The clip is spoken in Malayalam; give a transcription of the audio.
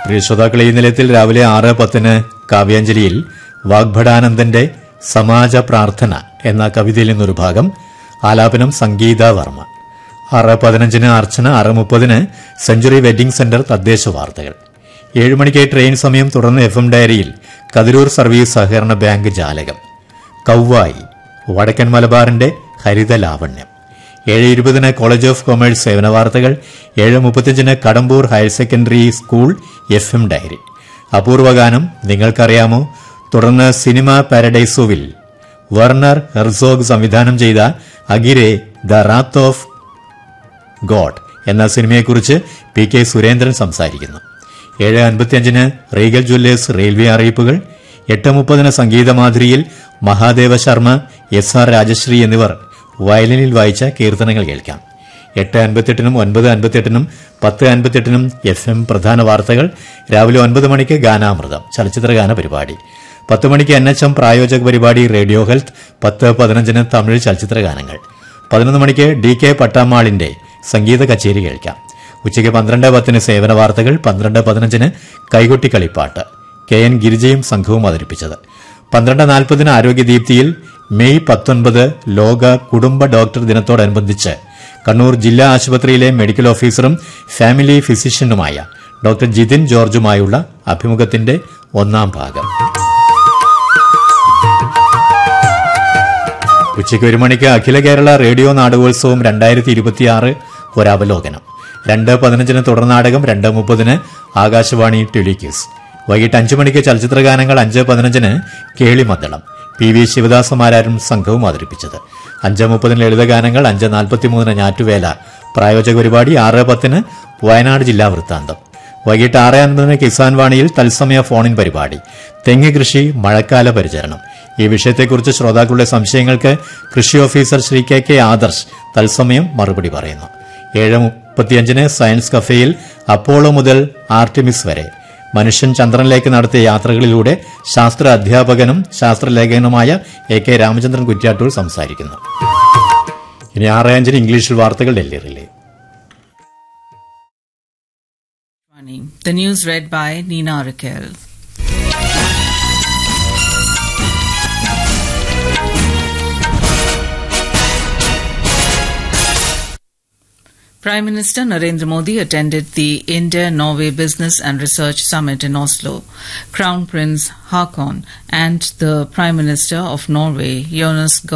പ്രിയ ശ്രോതാക്കളെ ഈ നിലയത്തിൽ രാവിലെ ആറ് പത്തിന് കാവ്യാഞ്ജലിയിൽ വാഗ്ഭടാനന്ദന്റെ സമാജ പ്രാർത്ഥന എന്ന കവിതയിൽ നിന്നൊരു ഭാഗം ആലാപനം സംഗീത വർമ്മ ആറ് പതിനഞ്ചിന് അർച്ചന ആറ് മുപ്പതിന് സെഞ്ചുറി വെഡിംഗ് സെന്റർ തദ്ദേശ വാർത്തകൾ ഏഴ് മണിക്ക് ട്രെയിൻ സമയം തുടർന്ന് എഫ് എം ഡയറിയിൽ കതിരൂർ സർവീസ് സഹകരണ ബാങ്ക് ജാലകം കൗവായി വടക്കൻ മലബാറിന്റെ ഹരിത ലാവണ്യം ഏഴ് ഇരുപതിന് കോളേജ് ഓഫ് കൊമേഴ്സ് സേവന വാർത്തകൾ ഏഴ് മുപ്പത്തിയഞ്ചിന് Kadambur higher secondary school F M diary അപൂർവഗാനം നിങ്ങൾക്കറിയാമോ തുടർന്ന് സിനിമ പാരഡൈസോവിൽ വർണർ ഹെർസോഗ് സംവിധാനം ചെയ്ത Aguirre the wrath of God എന്ന സിനിമയെക്കുറിച്ച് പി കെ സുരേന്ദ്രൻ സംസാരിക്കുന്നു ഏഴ് അൻപത്തിയഞ്ചിന് റീഗൽ ജ്വല്ലേഴ്സ് റെയിൽവേ അറിയിപ്പുകൾ എട്ട് മുപ്പതിന് സംഗീതമാധുരിയിൽ മഹാദേവ ശർമ്മ എസ് ആർ രാജശ്രീ എന്നിവർ വയലിനിൽ വായിച്ച കീർത്തനങ്ങൾ കേൾക്കാം എട്ട് അൻപത്തെട്ടിനും ഒൻപത് അൻപത്തെട്ടിനും പത്ത് അൻപത്തെട്ടിനും എഫ് എം പ്രധാന വാർത്തകൾ രാവിലെ ഒൻപത് മണിക്ക് ഗാനാമൃതം ചലച്ചിത്ര ഗാന പരിപാടി പത്ത് മണിക്ക് എൻ എച്ച് എം പ്രായോജക പരിപാടി റേഡിയോ ഹെൽത്ത് പത്ത് പതിനഞ്ചിന് തമിഴ് ചലച്ചിത്ര ഗാനങ്ങൾ പതിനൊന്ന് മണിക്ക് ഡി കെ പട്ടാമാളിന്റെ സംഗീത കച്ചേരി കേൾക്കാം ഉച്ചയ്ക്ക് പന്ത്രണ്ട് പത്തിന് സേവന വാർത്തകൾ പന്ത്രണ്ട് പതിനഞ്ചിന് കൈകൊട്ടി കളിപ്പാട്ട് കെ എൻ ഗിരിജയും സംഘവും അവതരിപ്പിച്ചത് പന്ത്രണ്ട് നാൽപ്പതിന് ആരോഗ്യദീപ്തിയിൽ മെയ് പത്തൊൻപത് ലോക കുടുംബ ഡോക്ടർ ദിനത്തോടനുബന്ധിച്ച് കണ്ണൂർ ജില്ലാ ആശുപത്രിയിലെ മെഡിക്കൽ ഓഫീസറും ഫാമിലി ഫിസിഷ്യനുമായ ഡോക്ടർ ജിതിൻ ജോർജുമായുള്ള അഭിമുഖത്തിന്റെ ഒന്നാം ഭാഗം ഉച്ചയ്ക്ക് ഒരു മണിക്ക് അഖില കേരള റേഡിയോ നാടകോത്സവം രണ്ടായിരത്തി ഇരുപത്തിയാറ് ഒരവലോകനം രണ്ട് പതിനഞ്ചിന് തുടർനാടകം രണ്ട് മുപ്പതിന് ആകാശവാണി ടെലിക്യൂസ് വൈകിട്ട് അഞ്ചു മണിക്ക് ചലച്ചിത്ര ഗാനങ്ങൾ അഞ്ച് പതിനഞ്ചിന് കേളിമദ്ദളം പി വി ശിവദാസമാരാരും സംഘവും അവതരിപ്പിച്ചത് അഞ്ച് മുപ്പതിന് ലളിതഗാനങ്ങൾ അഞ്ച് നാൽപ്പത്തിമൂന്നിന് ഞാറ്റുവേല പ്രായോജക പരിപാടി ആറ് പത്തിന് വയനാട് ജില്ലാ വൃത്താന്തം വൈകിട്ട് ആറ് അൻപതിന് കിസാൻ വാണിയിൽ തത്സമയ ഫോണിൻ പരിപാടി തെങ്ങ് കൃഷി മഴക്കാല പരിചരണം ഈ വിഷയത്തെക്കുറിച്ച് ശ്രോതാക്കളുടെ സംശയങ്ങൾക്ക് കൃഷി officer Shri K K Adarsh തത്സമയം മറുപടി പറയുന്നു ഏഴ് മുപ്പത്തിയഞ്ചിന് സയൻസ് കഫേയിൽ അപ്പോളോ മുതൽ ആർട്ടിമിസ് വരെ മനുഷ്യൻ ചന്ദ്രനിലേക്ക് നടത്തിയ യാത്രകളിലൂടെ ശാസ്ത്ര അധ്യാപകനും ശാസ്ത്രലേഖകനുമായ എ കെ രാമചന്ദ്രൻ കുറ്റ്യാട്ടൂർ സംസാരിക്കുന്നു ഇനി ആറ് അഞ്ചിന് ഇംഗ്ലീഷിൽ വാർത്തകൾ Delhi relay The news read by Nina Raquel. Prime Minister Narendra Modi attended the India Norway Business and Research Summit in Oslo. Crown Prince Haakon and the Prime Minister of Norway, Jonas